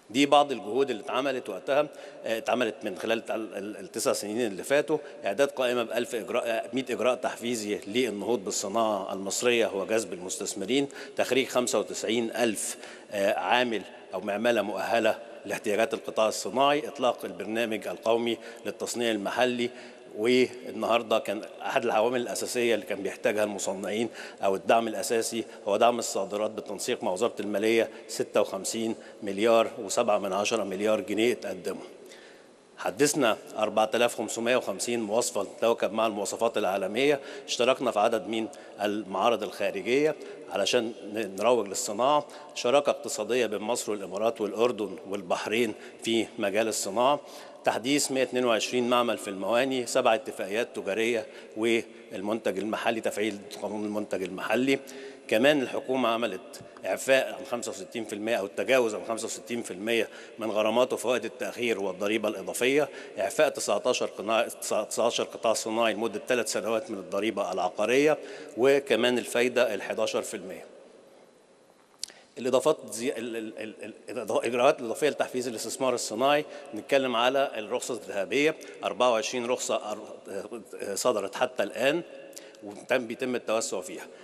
دي بعض الجهود اللي اتعملت وقتها آه، اتعملت من خلال ال- ال- التسع سنين اللي فاتوا اعداد قائمه ب 1000 اجراء 100 اجراء تحفيزي للنهوض بالصناعه المصريه وجذب المستثمرين تخريج 95 الف آه، عامل او معمله مؤهله لاحتياجات القطاع الصناعي اطلاق البرنامج القومي للتصنيع المحلي والنهارده كان احد العوامل الاساسيه اللي كان بيحتاجها المصنعين او الدعم الاساسي هو دعم الصادرات بالتنسيق مع وزاره الماليه 56 مليار و7 من عشرة مليار جنيه اتقدموا. حدثنا 4550 مواصفة تواكب مع المواصفات العالمية اشتركنا في عدد من المعارض الخارجية علشان نروج للصناعة شراكة اقتصادية بين مصر والإمارات والأردن والبحرين في مجال الصناعة تحديث 122 معمل في المواني سبع اتفاقيات تجارية والمنتج المحلي تفعيل قانون المنتج المحلي كمان الحكومة عملت إعفاء عن 65% أو التجاوز عن 65% من غرامات وفوائد التأخير والضريبة الإضافية إعفاء 19 قطاع 19 قطاع صناعي لمدة ثلاث سنوات من الضريبة العقارية وكمان الفايدة ال 11% الاضافات زي... ال... ال... ال... الاجراءات الاضافيه لتحفيز الاستثمار الصناعي نتكلم على الرخصه الذهبيه 24 رخصه أر- صدرت حتى الان وتم بيتم التوسع فيها